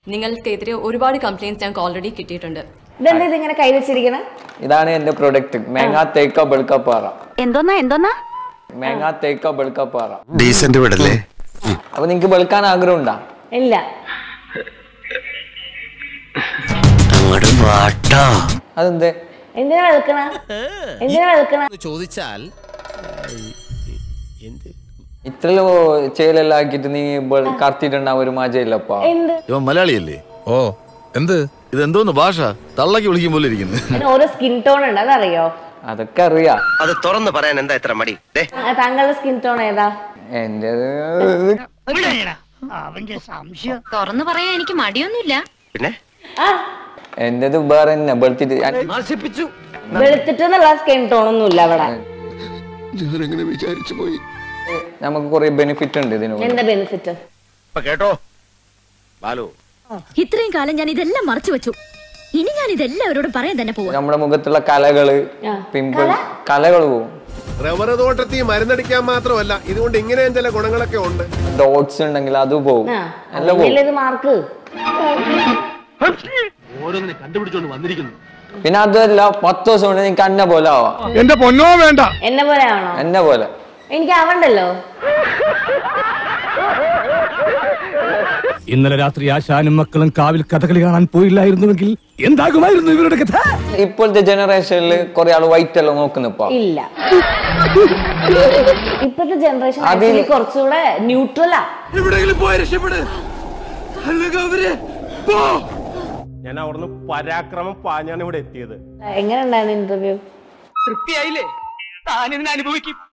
നിങ്ങൾക്കെതിരെ ഒരുപാട് കംപ്ലയിൻസ് ഞങ്ങൾക്ക് ഓൾറെഡി കിട്ടിയിട്ടുണ്ട് ഇതെന്താ ഇതിങ്ങനെ കൈ വെച്ചിരിക്കണേ ഇതാണ് എന്റെ പ്രൊഡക്റ്റ് മേങ്ങ തേക്ക ബെളുക്കപ്പാറ എന്തോന്നാ എന്തോന്നാ മേങ്ങ തേക്ക ബെളുക്കപ്പാറ ഡീസന്റ് വിടല്ലേ അപ്പൊ നിങ്ങക്ക് വെളുക്കാൻ ആഗ്രഹം ഉണ്ടാ ഇല്ല അങ്ങോട്ട് വാട്ടാ അതെന്തേ എന്തിനാ വെളുക്കണ എന്തിനാ വെളുക്കണ ചോദിച്ചാൽ ഇത്രയോ ചേലെല്ലാം ആക്കിയിട്ട് നീ കറത്തിട്ടുണ്ടാവും ഒരു മജയില്ലപ്പാ എന്ത് ഇവൻ മലയാളിയല്ലേ ഓ എന്ത് ഇതെന്തോന്ന് ഭാഷ തള്ളക്ക് വിളിക്കും പോലെ ഇരിക്കുന്നു അതിന് ഓരോ സ്കിൻ ടോൺ ഉണ്ട് അതറിയോ അതൊക്കെ അറിയാം അത് തുറന്നു പറയാൻ എന്താ ഇത്ര മടി ദേ ആ, താങ്കളുടെ സ്കിൻ ടോൺ ഏതാ എന്റെ തുറന്നു പറയാൻ എനിക്ക് മടിയൊന്നുമില്ല പിന്നെ ആ എന്റേത് വേറെ തന്നെ വെളുത്തിട്ട് ഞാൻ- വെളുത്തിട്ടെന്നുള്ള സ്കിൻ ടോൺ ഒന്നും ഇല്ല അവിടെ ഞാനങ്ങനെ വിചാരിച്ചു പോയി നമുക്ക് കുറെ ബെനിഫിറ്റ് ഉണ്ട് ഇതിന് എന്താ ബെനിഫിറ്റ് ഇപ്പൊ കേട്ടോ ബാലു ഇത്രയും കാലം ഞാൻ ഇതെല്ലാം മറച്ചു വെച്ചു ഇനി ഞാൻ ഇതെല്ലാവരോടും പറയാൻ തന്നെ പോവാ നമ്മുടെ മുഖത്തുള്ള കലകള് ആ. പിമ്പിൾ കലകൾ പോവും റബ്ബർ തോട്ടത്തിൽ മരുന്നടിക്കാൻ മാത്രമല്ല ഇതുകൊണ്ട് ഇങ്ങനെയും ചില ഗുണങ്ങളൊക്കെ ഉണ്ട് ഡോട്ട്സ് ഉണ്ടെങ്കിൽ അത് പോവും ആ എല്ലാം പോവും അതല്ലേ ഇത് മാർക്ക് പിന്നെ അതല്ല പത്ത് ദിവസം കൊണ്ട് നിനക്ക് എന്നെ പോലെ ആവാം എന്റെ പൊന്നോ വേണ്ട എന്നെ പോലെ ആണോ എന്നെ പോലെ എനിക്ക് ആവണ്ടല്ലോ ഇന്നലെ രാത്രി ആശാനും മക്കളും കാവിൽ കഥകളി കാണാൻ പോയില്ലായിരുന്നുവെങ്കിൽ എന്താകുമായിരുന്നു ഇവരുടെ കഥ ഇപ്പോഴത്തെ ജനറേഷനിൽ കുറെ ആള് വൈറ്റ് എല്ലാം നോക്കുന്നിപ്പോ ഇല്ല ഇപ്പോഴത്തെ ജനറേഷൻ അതിൽ- ആക്ച്വലി കുറച്ചുകൂടെ ന്യൂട്രലാ ഞാൻ അവിടുന്ന് പരാക്രമം പാഞ്ഞാണ് ഇവിടെ എത്തിയത് എങ്ങനെ ഉണ്ടായിരുന്നു ഇന്റർവ്യൂ തൃപ്തിയായില്ലേ താനിതിനെ അനുഭവിക്കും